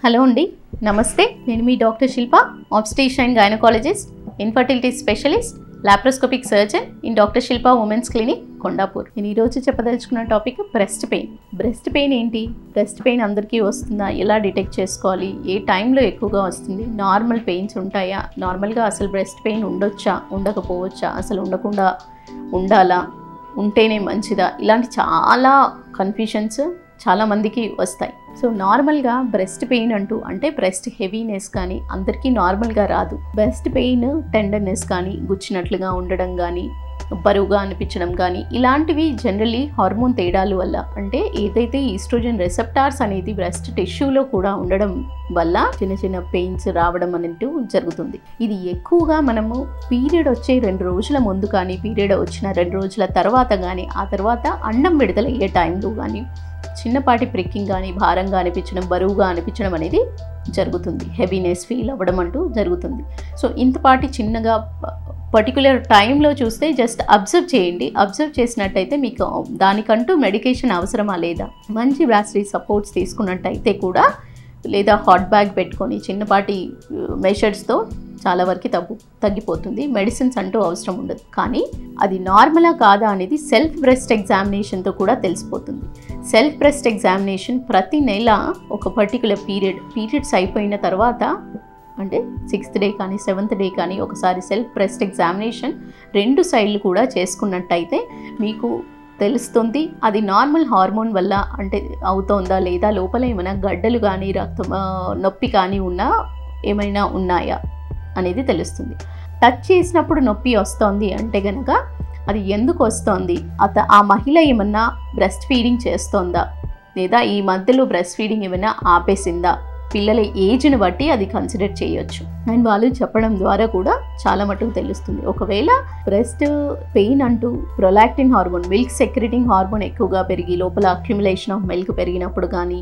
hello అండి నమస్తే నేను మీ doctor Shilpa obstetrician gynaecologist infertility specialist laparoscopic surgeon in doctor Shilpa women's clinic Kondapur నేను ఈరోజు చెప్పదలుచుకున్న topic breast pain breast pain ఏంటి బ్రెస్ట్ పెయిన్ అందరికీ వస్తుందా ఎలా డిటెక్ట్ చేసుకోవాలి ఏ టైంలో ఎక్కువగా వస్తుంది నార్మల్ పెయిన్స్ ఉంటాయా నార్మల్గా అసలు బ్రెస్ట్ పెయిన్ ఉండొచ్చా ఉండకపోవచ్చా అసలు ఉండకుండా ఉండాలా ఉంటేనే మంచిదా ఇలాంటి చాలా కన్ఫ్యూషన్స్ చాలా మందికి వస్తాయి సో నార్మల్గా బ్రెస్ట్ పెయిన్ అంటూ అంటే బ్రెస్ట్ హెవీనెస్ కానీ అందరికీ నార్మల్గా రాదు బ్రెస్ట్ పెయిన్ టెండర్నెస్ కానీ గుచ్చినట్లుగా ఉండడం కానీ బరువుగా అనిపించడం కానీ ఇలాంటివి జనరల్లీ హార్మోన్ తేడాలు వల్ల అంటే ఏదైతే ఈస్ట్రోజన్ రెసెప్టార్స్ అనేది బ్రెస్ట్ టిష్యూలో కూడా ఉండడం వల్ల చిన్న చిన్న పెయిన్స్ రావడం అనేది జరుగుతుంది ఇది ఎక్కువగా మనము పీరియడ్ వచ్చే రెండు రోజుల ముందు కానీ పీరియడ్ వచ్చిన రెండు రోజుల తర్వాత కానీ ఆ తర్వాత అండం విడుదలయ్యే టైంలో కానీ చిన్నపాటి ప్రిక్కింగ్ కానీ భారంగా అనిపించడం బరువుగా అనిపించడం అనేది జరుగుతుంది హెవీనెస్ ఫీల్ అవ్వడం అంటూ జరుగుతుంది సో ఇంతపాటి చిన్నగా పర్టికులర్ టైంలో చూస్తే జస్ట్ అబ్జర్వ్ చేయండి అబ్జర్వ్ చేసినట్టయితే మీకు దానికంటూ మెడికేషన్ అవసరమా లేదా మంచి బ్రాసరీ సపోర్ట్స్ తీసుకున్నట్టయితే కూడా లేదా హాట్ బ్యాగ్ పెట్టుకొని చిన్నపాటి మెషర్స్తో చాలా వరకు తగ్గు తగ్గిపోతుంది మెడిసిన్స్ అంటూ అవసరం ఉండదు కానీ అది నార్మలా కాదా అనేది సెల్ఫ్ బ్రెస్ట్ ఎగ్జామినేషన్తో కూడా తెలిసిపోతుంది సెల్ఫ్ బ్రెస్ట్ ఎగ్జామినేషన్ ప్రతి నెల ఒక పర్టికులర్ పీరియడ్ పీరియడ్స్ అయిపోయిన తర్వాత అంటే సిక్స్త్ డే కానీ సెవెంత్ డే కానీ ఒకసారి సెల్ఫ్ బ్రెస్ట్ ఎగ్జామినేషన్ రెండు సైడ్లు కూడా చేసుకున్నట్టయితే మీకు తెలుస్తుంది అది నార్మల్ హార్మోన్ వల్ల అంటే అవుతోందా లేదా లోపల ఏమైనా గడ్డలు కానీ రక్తం నొప్పి కానీ ఉన్నా ఏమైనా ఉన్నాయా అనేది తెలుస్తుంది టచ్ చేసినప్పుడు నొప్పి వస్తోంది అంటే గనక అది ఎందుకు వస్తోంది అత ఆ మహిళ ఏమన్నా బ్రెస్ట్ ఫీడింగ్ చేస్తోందా లేదా ఈ మధ్యలో బ్రెస్ట్ ఫీడింగ్ ఏమైనా ఆపేసిందా పిల్లల ఏజ్ని బట్టి అది కన్సిడర్ చేయొచ్చు అండ్ వాళ్ళు చెప్పడం ద్వారా కూడా చాలా మటుకు తెలుస్తుంది ఒకవేళ బ్రెస్ట్ పెయిన్ అంటూ prolactin hormone milk secreting hormone ఎక్కువగా పెరిగి లోపల అక్యుములేషన్ ఆఫ్ మిల్క్ పెరిగినప్పుడు కానీ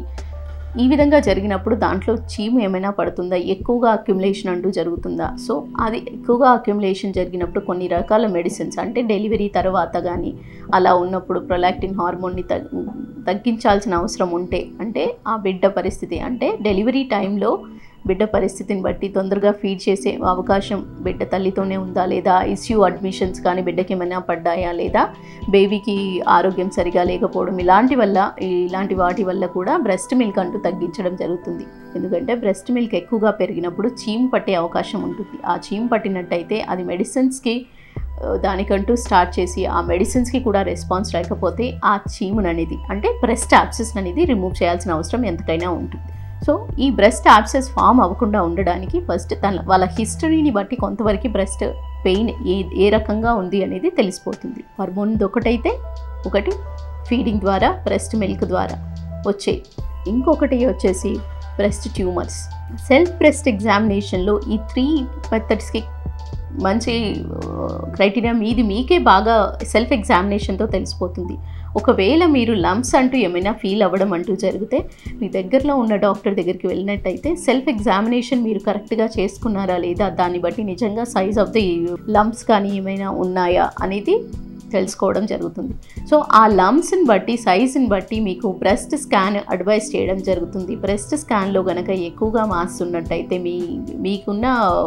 ఈ విధంగా జరిగినప్పుడు దాంట్లో చీము ఏమైనా పడుతుందా ఎక్కువగా అక్యుములేషన్ అంటూ జరుగుతుందా సో అది ఎక్కువగా అక్యుములేషన్ జరిగినప్పుడు కొన్ని రకాల మెడిసిన్స్ అంటే డెలివరీ తర్వాత కానీ అలా ఉన్నప్పుడు ప్రొలాక్టిన్ హార్మోన్ని తగ్గించాల్సిన అవసరం ఉంటే అంటే ఆ బిడ్డ పరిస్థితి అంటే డెలివరీ టైంలో బిడ్డ పరిస్థితిని బట్టి తొందరగా ఫీడ్ చేసే అవకాశం బిడ్డ తల్లితోనే ఉందా లేదా ఐసీయూ అడ్మిషన్స్ కానీ బిడ్డకి ఏమైనా పడ్డాయా లేదా బేబీకి ఆరోగ్యం సరిగా లేకపోవడం ఇలాంటి వల్ల ఇలాంటి వాటి వల్ల కూడా బ్రెస్ట్ మిల్క్ అంటూ తగ్గించడం జరుగుతుంది ఎందుకంటే బ్రెస్ట్ మిల్క్ ఎక్కువగా పెరిగినప్పుడు చీమ్ పట్టే అవకాశం ఉంటుంది ఆ చీమ్ పట్టినట్టయితే అది మెడిసిన్స్కి దానికంటూ స్టార్ట్ చేసి ఆ మెడిసిన్స్కి కూడా రెస్పాన్స్ లేకపోతే ఆ చీమున్ అనేది అంటే బ్రెస్ట్ యాప్సెస్ అనేది రిమూవ్ చేయాల్సిన అవసరం ఎంతకైనా ఉంటుంది సో ఈ బ్రెస్ట్ యాప్సెస్ ఫామ్ అవ్వకుండా ఉండడానికి ఫస్ట్ తన వాళ్ళ హిస్టరీని బట్టి కొంతవరకు బ్రెస్ట్ పెయిన్ ఏ ఏ రకంగా ఉంది అనేది తెలిసిపోతుంది హార్మోన్ ఒకటైతే ఒకటి ఫీడింగ్ ద్వారా బ్రెస్ట్ మిల్క్ ద్వారా వచ్చే ఇంకొకటి వచ్చేసి బ్రెస్ట్ ట్యూమర్స్ సెల్ఫ్ బ్రెస్ట్ ఎగ్జామినేషన్లో ఈ త్రీ మెథడ్స్కి మంచి క్రైటీరియా మీది మీకే బాగా సెల్ఫ్ ఎగ్జామినేషన్తో తెలిసిపోతుంది ఒకవేళ మీరు లంప్స్ అంటూ ఏమైనా ఫీల్ అవ్వడం అంటూ జరిగితే మీ దగ్గరలో ఉన్న డాక్టర్ దగ్గరికి వెళ్ళినట్టయితే సెల్ఫ్ ఎగ్జామినేషన్ మీరు కరెక్ట్గా చేసుకున్నారా లేదా దాన్ని బట్టి నిజంగా సైజ్ ఆఫ్ ది లంప్స్ కానీ ఏమైనా ఉన్నాయా అనేది తెలుసుకోవడం జరుగుతుంది సో ఆ లంప్స్ని బట్టి సైజుని బట్టి మీకు బ్రెస్ట్ స్కాన్ అడ్వైస్ చేయడం జరుగుతుంది బ్రెస్ట్ స్కాన్లో కనుక ఎక్కువగా మాస్ ఉన్నట్టయితే మీ మీకున్న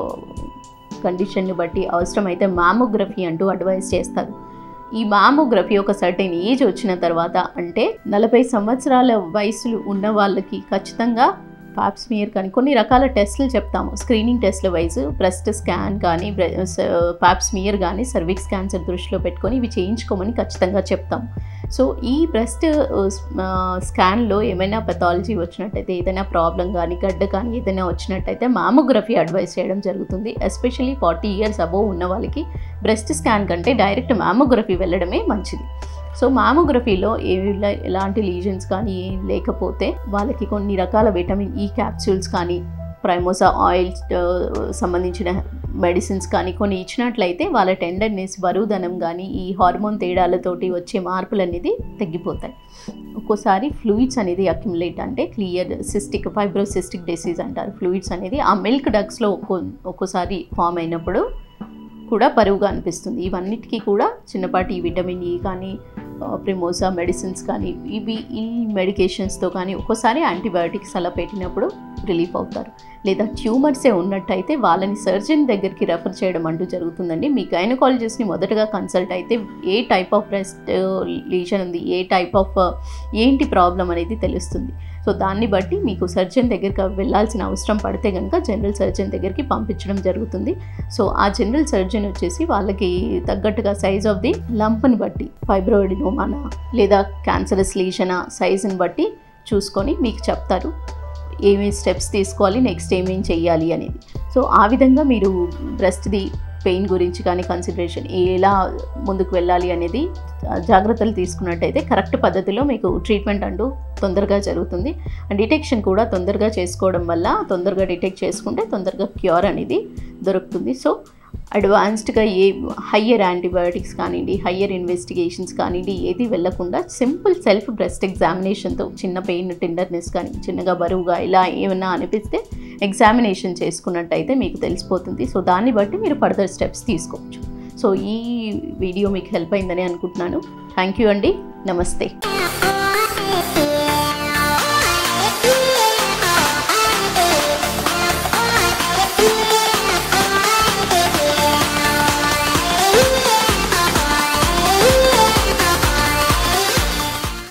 కండిషన్ని బట్టి అవసరమైతే మామోగ్రఫీ అంటూ అడ్వైస్ చేస్తారు ఈ మామోగ్రఫీ ఒక సర్టెన్ ఏజ్ వచ్చిన తర్వాత అంటే నలభై సంవత్సరాల వయసులు ఉన్న వాళ్ళకి ఖచ్చితంగా పాప్స్మియర్ కానీ కొన్ని రకాల టెస్టులు చెప్తాము స్క్రీనింగ్ టెస్ట్ల వైజ్ బ్రెస్ట్ స్కాన్ కానీ పాప్స్మియర్ కానీ సర్విక్స్ క్యాన్సర్ దృష్టిలో పెట్టుకొని ఇవి చేయించుకోమని ఖచ్చితంగా చెప్తాము సో ఈ బ్రెస్ట్ స్కాన్లో ఏమైనా పెథాలజీ వచ్చినట్టయితే ఏదైనా ప్రాబ్లం కానీ గడ్డ కానీ ఏదైనా వచ్చినట్టయితే మామోగ్రఫీ అడ్వైస్ చేయడం జరుగుతుంది ఎస్పెషల్లీ ఫార్టీ ఇయర్స్ అబోవ్ ఉన్న వాళ్ళకి బ్రెస్ట్ స్కాన్ కంటే డైరెక్ట్ మామోగ్రఫీ వెళ్ళడమే మంచిది సో మామోగ్రఫీలో ఏ ఎలాంటి లీజన్స్ కానీ ఏం లేకపోతే వాళ్ళకి కొన్ని రకాల విటమిన్ ఈ క్యాప్సూల్స్ కానీ ప్రైమోసా ఆయిల్ సంబంధించిన మెడిసిన్స్ కానీ కొన్ని ఇచ్చినట్లయితే వాళ్ళ టెండర్నెస్ బరువుదనం కానీ ఈ హార్మోన్ తేడాలతోటి వచ్చే మార్పులు అనేది తగ్గిపోతాయి ఒక్కోసారి ఫ్లూయిడ్స్ అనేది అక్యుములేట్ అంటే క్లియర్ సిస్టిక్ ఫైబ్రోసిస్టిక్ డిసీజ్ అంటారు ఫ్లూయిడ్స్ అనేది ఆ మిల్క్ డగ్స్లో ఒక్కో ఒక్కోసారి ఫామ్ అయినప్పుడు కూడా బరువుగా అనిపిస్తుంది ఇవన్నిటికీ కూడా చిన్నపాటి విటమిన్ ఈ కానీ ప్రిమోసా మెడిసిన్స్ కానీ ఇవి ఈ మెడికేషన్స్తో కానీ ఒక్కోసారి యాంటీబయాటిక్స్ అలా పెట్టినప్పుడు రిలీఫ్ అవుతారు లేదా ట్యూమర్సే ఉన్నట్టయితే వాళ్ళని సర్జన్ దగ్గరికి రెఫర్ చేయడం అంటూ జరుగుతుందండి మీ గైనకాలజిస్ట్ని మొదటగా కన్సల్ట్ అయితే a type of breast lesion ఉంది ఏ టైప్ ఆఫ్ ఏంటి ప్రాబ్లం అనేది తెలుస్తుంది సో దాన్ని బట్టి మీకు సర్జన్ దగ్గరికి వెళ్ళాల్సిన అవసరం పడితే కనుక జనరల్ సర్జన్ దగ్గరికి పంపించడం జరుగుతుంది సో ఆ జనరల్ సర్జన్ వచ్చేసి వాళ్ళకి తగ్గట్టుగా సైజ్ ఆఫ్ ది లంప్ని బట్టి ఫైబ్రోయిడినోమానా లేదా క్యాన్సరస్ లీజనా సైజుని బట్టి చూసుకొని మీకు చెప్తారు ఏమేమి స్టెప్స్ తీసుకోవాలి నెక్స్ట్ ఏమేం చెయ్యాలి అనేది సో ఆ విధంగా మీరు బ్రెస్ట్ది పెయిన్ గురించి కానీ కన్సిడరేషన్ ఎలా ముందుకు వెళ్ళాలి అనేది జాగ్రత్తలు తీసుకున్నట్టయితే కరెక్ట్ పద్ధతిలో మీకు ట్రీట్మెంట్ అంటూ తొందరగా జరుగుతుంది అండ్ డిటెక్షన్ కూడా తొందరగా చేసుకోవడం వల్ల తొందరగా డిటెక్ట్ చేసుకుంటే తొందరగా క్యూర్ అనేది దొరుకుతుంది సో అడ్వాన్స్డ్గా ఏ హయ్యర్ యాంటీబయాటిక్స్ కానివ్వండి హయ్యర్ ఇన్వెస్టిగేషన్స్ కానివ్వండి ఏది వెళ్లకుండా సింపుల్ సెల్ఫ్ బ్రెస్ట్ ఎగ్జామినేషన్తో చిన్న పెయిన్ టెండర్నెస్ కానీ చిన్నగా బరువుగా ఇలా ఏమన్నా అనిపిస్తే ఎగ్జామినేషన్ చేసుకున్నట్టయితే మీకు తెలిసిపోతుంది సో దాన్ని బట్టి మీరు ఫర్దర్ స్టెప్స్ తీసుకోవచ్చు సో ఈ వీడియో మీకు హెల్ప్ అయిందని అనుకుంటున్నాను థ్యాంక్ యూ అండి నమస్తే